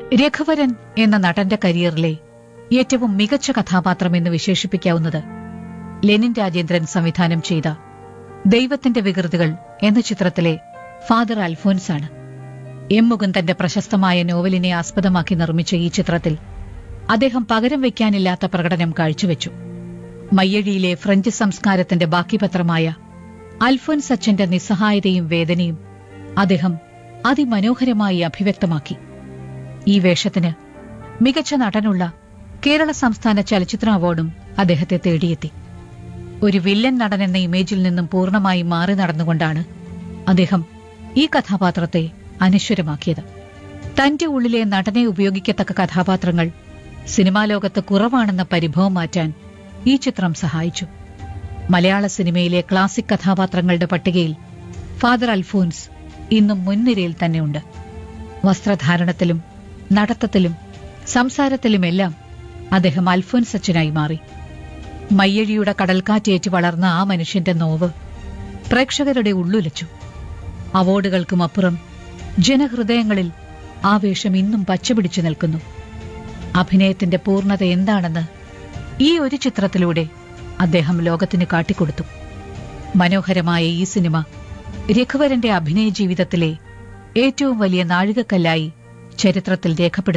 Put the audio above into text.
രഘുവരൻ എന്ന നടന്റെ കരിയറിലെ ഏറ്റവും മികച്ച കഥാപാത്രമെന്ന് വിശേഷിപ്പിക്കാവുന്നത് ലെനിൻ രാജേന്ദ്രൻ സംവിധാനം ചെയ്ത ദൈവത്തിന്റെ വികൃതികൾ എന്ന ചിത്രത്തിലെ ഫാദർ അൽഫോൻസാണ് എം മുകുന്ദന്റെ പ്രശസ്തമായ നോവലിനെ ആസ്പദമാക്കി നിർമ്മിച്ച ഈ ചിത്രത്തിൽ അദ്ദേഹം പകരം വയ്ക്കാനില്ലാത്ത പ്രകടനം കാഴ്ചവെച്ചു മയ്യഴിയിലെ ഫ്രഞ്ച് സംസ്കാരത്തിന്റെ ബാക്കിപത്രമായ അൽഫോൻസ് അച്ഛന്റെ നിസ്സഹായതയും വേദനയും അദ്ദേഹം അതിമനോഹരമായി അഭിവ്യക്തമാക്കി ഈ വേഷത്തിന് മികച്ച നടനുള്ള കേരള സംസ്ഥാന ചലച്ചിത്ര അവാർഡും അദ്ദേഹത്തെ തേടിയെത്തി ഒരു വില്ലൻ നടൻ എന്ന ഇമേജിൽ നിന്നും പൂർണ്ണമായി മാറി നടന്നുകൊണ്ടാണ് അദ്ദേഹം ഈ കഥാപാത്രത്തെ അനശ്വരമാക്കിയത് തന്റെ ഉള്ളിലെ നടനെ ഉപയോഗിക്കത്തക്ക കഥാപാത്രങ്ങൾ സിനിമാ ലോകത്ത് കുറവാണെന്ന പരിഭവം മാറ്റാൻ ഈ ചിത്രം സഹായിച്ചു മലയാള സിനിമയിലെ ക്ലാസിക് കഥാപാത്രങ്ങളുടെ പട്ടികയിൽ ഫാദർ അൽഫോൻസ് ഇന്നും മുൻനിരയിൽ തന്നെയുണ്ട് വസ്ത്രധാരണത്തിലും നടത്തത്തിലും സംസാരത്തിലുമെല്ലാം അദ്ദേഹം അൽഫോൻസ് അച്ഛനായി മാറി മയ്യഴിയുടെ കടൽക്കാറ്റേറ്റ് വളർന്ന ആ മനുഷ്യന്റെ നോവ് പ്രേക്ഷകരുടെ ഉള്ളുലച്ചു അവാർഡുകൾക്കുമപ്പുറം ജനഹൃദയങ്ങളിൽ ആ വേഷം ഇന്നും പച്ചപിടിച്ചു നിൽക്കുന്നു അഭിനയത്തിന്റെ പൂർണ്ണത എന്താണെന്ന് ഈ ഒരു ചിത്രത്തിലൂടെ അദ്ദേഹം ലോകത്തിന് കാട്ടിക്കൊടുത്തു മനോഹരമായ ഈ സിനിമ രഘുവരന്റെ അഭിനയ ജീവിതത്തിലെ ഏറ്റവും വലിയ നാഴികക്കല്ലായി ചരിത്രത്തിൽ രേഖപ്പെടുത്തി